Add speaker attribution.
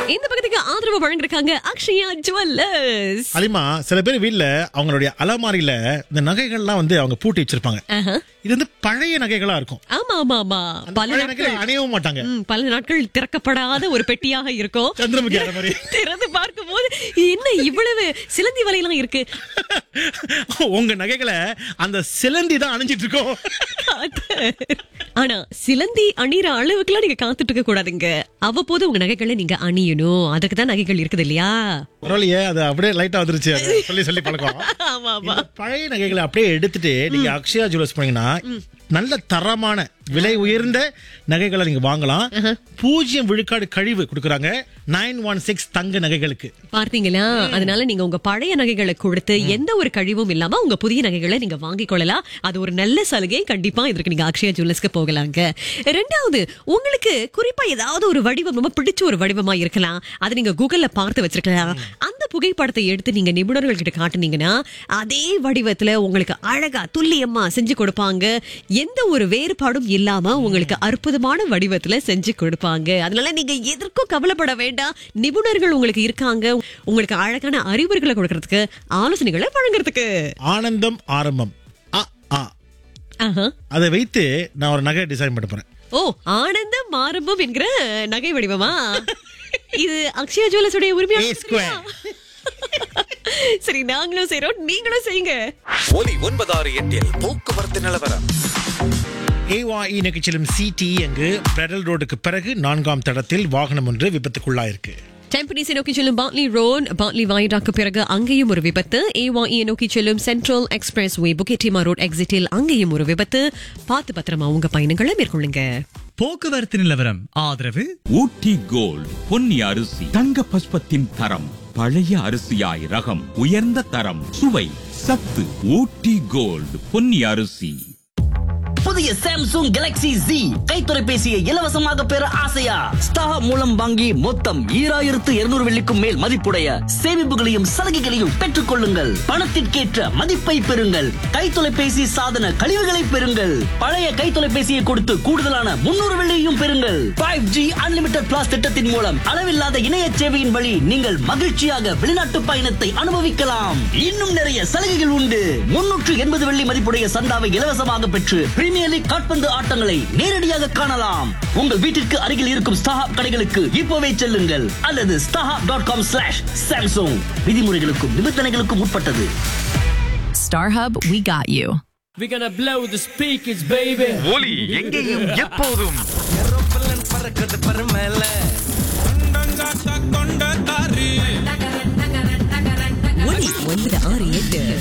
Speaker 1: இந்த பக்கத்துக்கு ஆதரவு வழங்கிருக்காங்க அக்ஷயா ஜுவல்லர்ஸ்
Speaker 2: அலிமா சில பேர் வீட்ல அவங்களுடைய அலமாரியில இந்த நகைகள்லாம் வந்து அவங்க பூட்டி வச்சிருப்பாங்க
Speaker 1: ஆஹா.
Speaker 2: இது வந்து பழைய நகைகளா இருக்கும்
Speaker 1: ஆமா ஆமா ஆமா
Speaker 2: அந்த
Speaker 1: பல
Speaker 2: பழைய
Speaker 1: நாட்கள்
Speaker 2: நகைகளை அணையவும் மாட்டாங்க
Speaker 1: ம், பல நாட்கள் திறக்கப்படாத ஒரு பெட்டியாக இருக்கும்
Speaker 2: சந்திரமுகி அறை மாதிரி.
Speaker 1: திறந்து பார்க்கும் போது என்ன இவ்வளவு சிலந்தி வலையெல்லாம் இருக்கு
Speaker 2: உங்க நகைகளை அந்த சிலந்தி தான் அணிஞ்சிட்டு இருக்கோம்
Speaker 1: ஆனா சிலந்தி அணிற அளவுக்குலாம் நீங்க காத்துட்டு இருக்க கூடாதுங்க அவ்வப்போது உங்க நகைகளை நீங்க அணியணும் அதுக்கு தான் நகைகள் இருக்குது இல்லையா
Speaker 2: பரவாயில்லையே அது அப்படியே லைட்டா வந்துருச்சு அது சொல்லி சொல்லி பழக்கம்
Speaker 1: ஆமா ஆமா
Speaker 2: இந்த பழைய நகைகளை அப்படியே எடுத்துட்டு நீங்க அக்ஷயா ஜுவல்ஸ் போனீங்கன்னா நல்ல தரமான விலை உயர்ந்த நகைகளை நீங்க வாங்கலாம் பூஜ்ஜியம் விழுக்காடு கழிவு கொடுக்கறாங்க நைன் ஒன் சிக்ஸ் தங்க நகைகளுக்கு
Speaker 1: பார்த்தீங்களா அதனால நீங்க உங்க பழைய நகைகளை கொடுத்து எந்த ஒரு கழிவும் இல்லாம உங்க புதிய நகைகளை நீங்க வாங்கிக் கொள்ளலாம் அது ஒரு நல்ல சலுகை கண்டிப்பா இதற்கு நீங்க அக்ஷயா ஜுவல்லர்ஸ்க்கு போகலாங்க ரெண்டாவது உங்களுக்கு குறிப்பா ஏதாவது ஒரு வடிவம் ரொம்ப பிடிச்ச ஒரு வடிவமா இருக்கலாம் அதை நீங்க கூகுள்ல பார்த்து வச்சிருக்கலாம் அந்த புகைப்படத்தை எடுத்து நீங்க நிபுணர்கள் கிட்ட காட்டுனீங்கன்னா அதே வடிவத்துல உங்களுக்கு அழகா துல்லியமா செஞ்சு கொடுப்பாங்க எந்த ஒரு வேறுபாடும் இல்லாம உங்களுக்கு அற்புதமான வடிவத்துல செஞ்சு கொடுப்பாங்க அதனால நீங்க எதற்கும் கவலைப்பட வேண்டாம் நிபுணர்கள் உங்களுக்கு இருக்காங்க உங்களுக்கு அழகான அறிவுரைகளை கொடுக்கறதுக்கு ஆலோசனைகளை வழங்குறதுக்கு
Speaker 2: ஆனந்தம் ஆரம்பம் அ ஆ
Speaker 1: ஆஹா.
Speaker 2: அதை வைத்து நான் ஒரு நகை டிசைன் பண்ண போறேன்
Speaker 1: ஓ ஆனந்தம் ஆரம்பம் என்கிற நகை வடிவமா இது அக்ஷயா ஜுவல்லர்ஸ் உடைய உரிமையா
Speaker 2: A square.
Speaker 1: சரி நாங்களும் செய்றோம் நீங்களும் செய்யுங்க
Speaker 3: ஒலி ஒன்பதாறு எட்டில் போக்குவரத்து நிலவரம்
Speaker 2: ஏவாஇ நிகழ்ச்சியிலும் சிடி அங்கு பெடல் ரோடுக்கு பிறகு நான்காம் தடத்தில் வாகனம் ஒன்று விபத்துக்குள்ளாயிருக்கு
Speaker 1: டெம்பனிஸை நோக்கி செல்லும் பாட்லி ரோட் பாட்லி வாயிடாக்கு பிறகு அங்கேயும் ஒரு விபத்து ஏவாஇ நோக்கி செல்லும் central express way Bukit Timah road எக்ஸிட்டில் அங்கேயும் ஒரு விபத்து பார்த்து பத்திரமா உங்க பயணங்களை மேற்கொள்ளுங்க
Speaker 4: போக்குவரத்து நிலவரம் ஆதரவு
Speaker 5: ஊட்டி கோல்ட் பொன்னி அரிசி தங்க பஸ்பத்தின் தரம் பழைய அரிசியாய் ரகம் உயர்ந்த தரம் சுவை சத்து ஊட்டி கோல்ட் பொன்னி அரிசி
Speaker 6: புதிய சாம்சங் கேலக்ஸி Z கை தொலைபேசியை இலவசமாக பெற ஆசையா ஸ்டார் மூலம் வாங்கி மொத்தம் ஈராயிரத்து இருநூறு வெள்ளிக்கும் மேல் மதிப்புடைய சேமிப்புகளையும் சலுகைகளையும் பெற்றுக் கொள்ளுங்கள் பணத்திற்கேற்ற மதிப்பை பெறுங்கள் கை தொலைபேசி சாதன கழிவுகளை பெறுங்கள் பழைய கை தொலைபேசியை கொடுத்து கூடுதலான முன்னூறு வெள்ளியையும் பெறுங்கள் ஃபைவ் ஜி அன்லிமிட்டட் பிளாஸ் திட்டத்தின் மூலம் அளவில்லாத இணைய சேவையின் வழி நீங்கள் மகிழ்ச்சியாக வெளிநாட்டு பயணத்தை அனுபவிக்கலாம் இன்னும் நிறைய சலுகைகள் உண்டு முன்னூற்று எண்பது வெள்ளி மதிப்புடைய சந்தாவை இலவசமாக பெற்று பிரீமியர் லீக் காட்பந்து ஆட்டங்களை நேரடியாக காணலாம் உங்கள் வீட்டிற்கு அருகில் இருக்கும் ஸ்டாஹாப் கடைகளுக்கு இப்போவே செல்லுங்கள் அல்லது StarHub dot com slash Samsung விதிமுறைகளுக்கும் நிபந்தனைகளுக்கும் உட்பட்டது
Speaker 7: StarHub, we got you.
Speaker 8: We're gonna blow the speakers, baby.
Speaker 3: ஒலி எங்கேயும் எப்போதும்
Speaker 1: ஒலி ஒன்பது ஆறு எட்டு